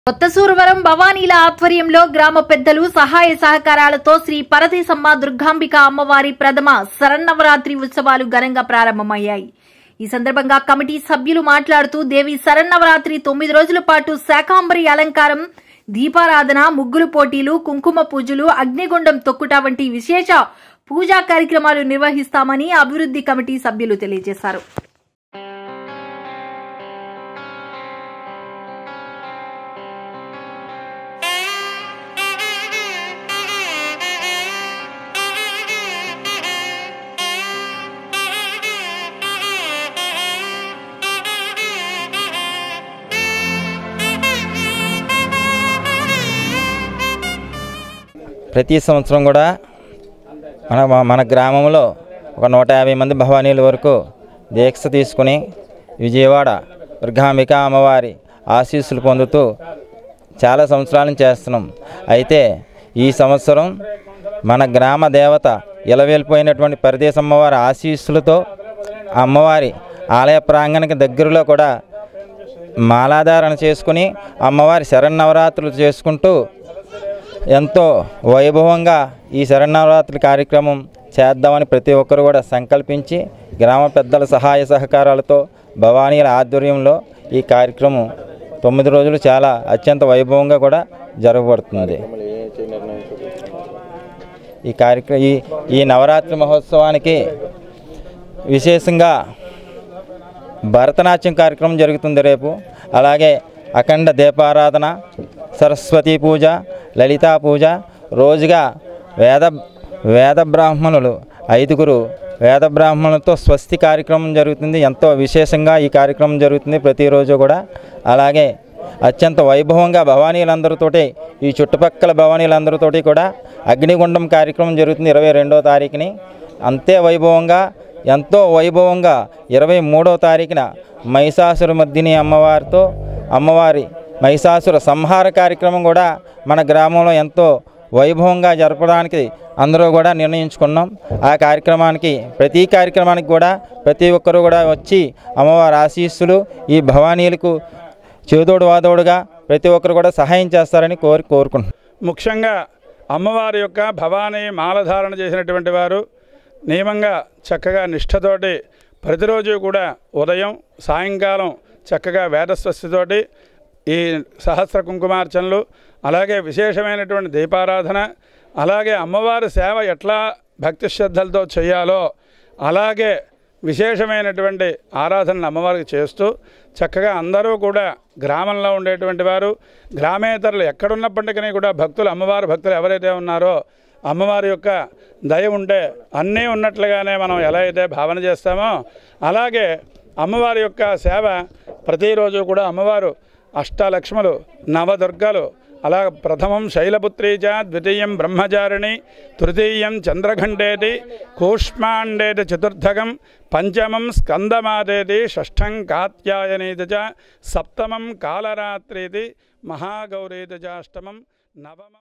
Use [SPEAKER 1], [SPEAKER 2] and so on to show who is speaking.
[SPEAKER 1] కొత్త సూరవరం భవానీల ఆధ్వర్యంలో గ్రామ పెద్దలు సహాయ సహకారాలతో శ్రీ పరదేశమ్మ దుర్గాంబిక అమ్మవారి ప్రథమ శరన్నవరాత్రి ఉత్సవాలు ఘనంగా ప్రారంభమయ్యాయి ఈ సందర్భంగా కమిటీ సభ్యులు మాట్లాడుతూ దేవి శరన్నవరాత్రి తొమ్మిది రోజుల పాటు శాకాంబరి అలంకారం దీపారాధన ముగ్గులు పోటీలు కుంకుమ పూజలు అగ్నిగుండం తొక్కుట వంటి విశేష పూజా కార్యక్రమాలు నిర్వహిస్తామని అభివృద్ధి కమిటీ సభ్యులు తెలియజేశారు
[SPEAKER 2] ప్రతి సంవత్సరం కూడా మన మన గ్రామంలో ఒక నూట యాభై మంది భవానీల వరకు దీక్ష తీసుకుని విజయవాడ దుర్గాంబిక అమ్మవారి ఆశీస్సులు పొందుతూ చాలా సంవత్సరాల నుంచి చేస్తున్నాం అయితే ఈ సంవత్సరం మన గ్రామ దేవత ఇలవేలిపోయినటువంటి పరదేశమ్మవారి ఆశీస్సులతో ఆ అమ్మవారి ఆలయ ప్రాంగణానికి దగ్గరలో కూడా మాలాధారణ చేసుకుని అమ్మవారి శరన్నవరాత్రులు చేసుకుంటూ ఎంతో వైభవంగా ఈ శరణవరాత్రి కార్యక్రమం చేద్దామని ప్రతి ఒక్కరు కూడా సంకల్పించి గ్రామ పెద్దల సహాయ సహకారాలతో భవానీల ఆధ్వర్యంలో ఈ కార్యక్రమం తొమ్మిది రోజులు చాలా అత్యంత వైభవంగా కూడా జరగబడుతుంది ఈ కార్యక్రమం ఈ ఈ నవరాత్రి మహోత్సవానికి విశేషంగా భరతనాట్యం కార్యక్రమం జరుగుతుంది రేపు అలాగే అఖండ దీపారాధన సరస్వతి పూజ లలితా పూజ రోజుగా వేద వేద బ్రాహ్మణులు ఐదుగురు వేద బ్రాహ్మణులతో స్వస్తి కార్యక్రమం జరుగుతుంది ఎంతో విశేషంగా ఈ కార్యక్రమం జరుగుతుంది ప్రతిరోజు కూడా అలాగే అత్యంత వైభవంగా భవానీలందరితోటి ఈ చుట్టుపక్కల భవానీలందరితోటి కూడా అగ్నిగుండం కార్యక్రమం జరుగుతుంది ఇరవై రెండో తారీఖుని అంతే వైభవంగా ఎంతో వైభవంగా ఇరవై మూడో తారీఖున మహిషాసుర మద్దిని అమ్మవారితో అమ్మవారి మహిషాసుర సంహార కార్యక్రమం కూడా మన గ్రామంలో ఎంతో వైభవంగా జరపడానికి అందరూ కూడా నిర్ణయించుకున్నాం ఆ కార్యక్రమానికి ప్రతి కార్యక్రమానికి కూడా ప్రతి ఒక్కరూ కూడా వచ్చి అమ్మవారి ఆశీస్సులు ఈ భవానీలకు చేదోడు వాదోడుగా ప్రతి ఒక్కరు కూడా సహాయం చేస్తారని కోరి కోరుకుంటున్నాం
[SPEAKER 3] ముఖ్యంగా అమ్మవారి యొక్క భవానీ మాలధారణ చేసినటువంటి వారు నియమంగా చక్కగా నిష్ఠతోటి ప్రతిరోజు కూడా ఉదయం సాయంకాలం చక్కగా వేదస్వస్తితోటి ఈ సహస్ర కుంకుమార్చనలు అలాగే విశేషమైనటువంటి దీపారాధన అలాగే అమ్మవారి సేవ ఎట్లా భక్తి శ్రద్ధలతో చేయాలో అలాగే విశేషమైనటువంటి ఆరాధనలు అమ్మవారికి చేస్తూ చక్కగా అందరూ కూడా గ్రామంలో ఉండేటువంటి వారు గ్రామేతరులు ఎక్కడున్నప్పటికీ కూడా భక్తులు అమ్మవారి భక్తులు ఎవరైతే ఉన్నారో అమ్మవారి యొక్క దయ ఉంటే అన్నీ ఉన్నట్లుగానే మనం ఎలా అయితే భావన చేస్తామో అలాగే అమ్మవారి యొక్క సేవ ప్రతిరోజు కూడా అమ్మవారు అష్టలక్ష్ములు నవదుర్గలు అలా ప్రథమం శైలపుత్రీ చ ద్వితీయం బ్రహ్మచారిణి తృతీయం చంద్రఘంటేతి కూష్మాండేతి చతుర్థకం పంచమం స్కందమాదేతి షష్ఠం కాత్యాయనీతి చ సప్తమం కాలరాత్రీతి మహాగౌరీతి చ అష్టమం నవమ